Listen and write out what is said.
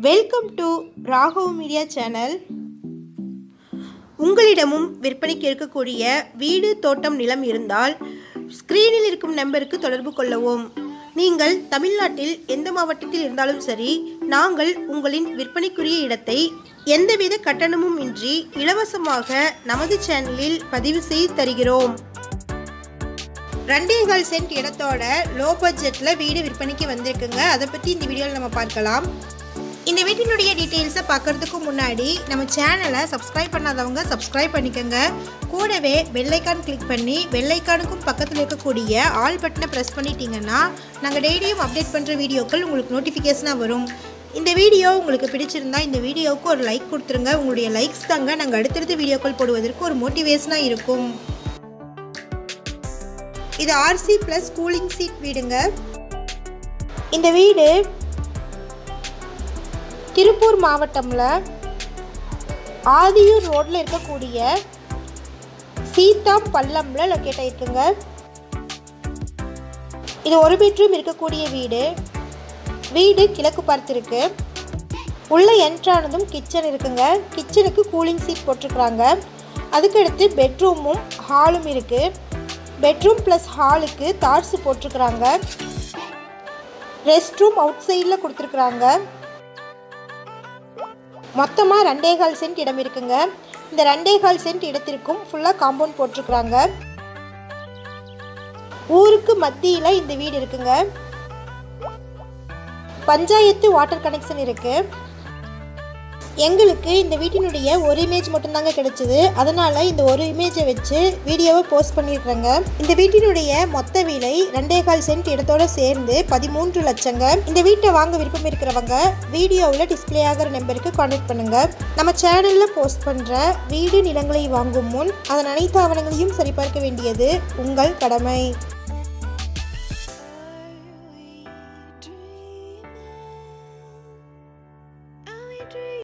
welcome to Raghav media channel உங்களிடமும் விற்பனைக்கு இருக்கக்கூடிய வீடு தோட்டம் நிலம் இருந்தால் ஸ்க்ரீனில் இருக்கும் நம்பருக்கு தொடர்பு கொள்ளவும் நீங்கள் தமிழ்நாட்டில் எந்த மாவட்டத்தில் இருந்தாலும் சரி நாங்கள் உங்களின் விற்பனைக்குரிய இடத்தை எந்தவித கட்டணமும் இன்றி இலவசமாக நமது சேனலில் பதிவு செய்து தருகிறோம் ரெண்டே கால் சென்ட் இடத்தோட லோ பட்ஜெட்டில் வீடு விற்பனைக்கு வந்திருக்குங்க அதை பற்றி இந்த வீடியோவில் நம்ம பார்க்கலாம் இந்த வீட்டினுடைய டீட்டெயில்ஸை பார்க்கறதுக்கு முன்னாடி நம்ம சேனலை சப்ஸ்கிரைப் பண்ணாதவங்க சப்ஸ்கிரைப் பண்ணிக்கோங்க கூடவே பெல்லைக்கான் கிளிக் பண்ணி பெல்லைக்கானுக்கும் பக்கத்தில் இருக்கக்கூடிய ஆல் பட்டனை ப்ரெஸ் பண்ணிட்டீங்கன்னா நாங்கள் டெய்லியும் அப்டேட் பண்ணுற வீடியோக்கள் உங்களுக்கு நோட்டிஃபிகேஷனாக வரும் இந்த வீடியோ உங்களுக்கு பிடிச்சிருந்தா இந்த வீடியோவுக்கு ஒரு லைக் கொடுத்துருங்க உங்களுடைய லைக்ஸ் தாங்க நாங்கள் அடுத்தடுத்த வீடியோக்கள் போடுவதற்கு ஒரு மோட்டிவேஷனாக இருக்கும் இது ஆர்சி ப்ளஸ் கூலிங் சீட் வீடுங்க இந்த வீடு திருப்பூர் மாவட்டம்ல ஆதியூர் ரோட்ல இருக்கக்கூடிய சீதா பள்ளம்ல லொக்கேட் ஆயிருக்குங்க இது ஒரு பெட்ரூம் இருக்கக்கூடிய வீடு வீடு கிழக்கு பார்த்திருக்கு உள்ள என்ட்ரானதும் கிச்சன் இருக்குங்க கிச்சனுக்கு கூலிங் சீட் போட்டிருக்கிறாங்க அதுக்கடுத்து பெட்ரூமும் ஹாலும் இருக்கு பெட்ரூம் ப்ளஸ் ஹாலுக்கு தார்ஸு போட்டிருக்கிறாங்க ரெஸ்ட் ரூம் அவுட் சைடில் கொடுத்துருக்குறாங்க மொத்தமாக ரெண்டே கால் சென்ட் இடம் இருக்குங்க இந்த ரெண்டே கால் சென்ட் இடத்திற்கும் ஃபுல்லாக காம்பவுண்ட் போட்டிருக்குறாங்க ஊருக்கு மத்தியில் இந்த வீடு இருக்குங்க பஞ்சாயத்து வாட்டர் கனெக்ஷன் இருக்கு எங்களுக்கு இந்த வீட்டினுடைய ஒரு இமேஜ் மட்டும்தாங்க கிடைச்சிது அதனால இந்த ஒரு இமேஜை வச்சு வீடியோவை போஸ்ட் பண்ணியிருக்கிறேங்க இந்த வீட்டினுடைய மொத்த விலை ரெண்டே கால் சென்ட் இடத்தோட சேர்ந்து பதிமூன்று லட்சங்க இந்த வீட்டை வாங்க விருப்பம் இருக்கிறவங்க வீடியோவில் டிஸ்பிளே ஆகிற நம்பருக்கு கான்டாக்ட் பண்ணுங்க நம்ம சேனலில் போஸ்ட் பண்ணுற வீடு நிலங்களை வாங்கும் முன் அதன் அனைத்து ஆவணங்களையும் சரிபார்க்க வேண்டியது உங்கள் கடமை